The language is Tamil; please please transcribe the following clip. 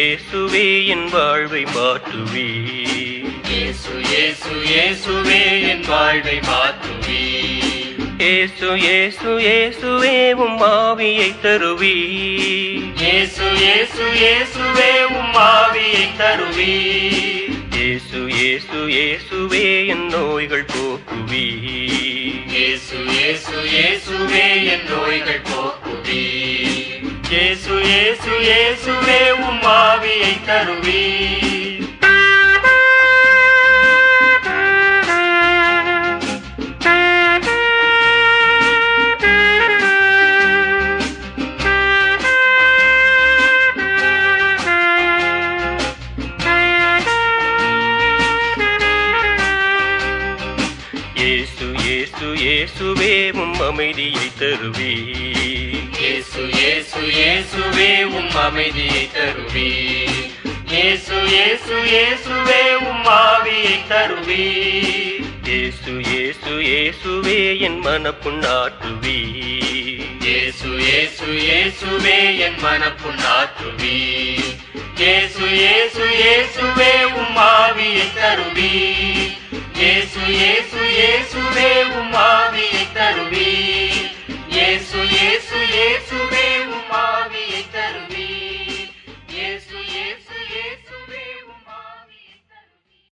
இயேசுவே என் வாழ்வை மாற்றுவே இயேசு இயேசு இயேசுவே என் வாழ்வை மாற்றுவே இயேசு இயேசு இயேசுவே உம் ஆவியை தருவி இயேசு இயேசு இயேசுவே உம் ஆவியை தருவே இயேசு இயேசு இயேசுவே என் நோய்கள் போக்குவி இயேசு இயேசு இயேசுவே என் நோய்கள் போக்குவே இயேசு இயேசு இயேசுவே உம் ஆவியை தருவே இயேசு இயேசு இயேசுவே உம் அமைதியை தருவி இயேசு இயேசு இயேசுவே உம் அமைதியை தருவே இயேசு இயேசு இயேசுவே உம் ஆவியை தருவே இயேசு இயேசு இயேசுவே என் மனப்புண்ணாற்றுவி இயேசு இயேசு இயேசுவே என் மனப்புண்ணாற்றுவே இயேசு இயேசு இயேசுவே உம் ஆவியை தருவே இயேசு இயேசு இயேசு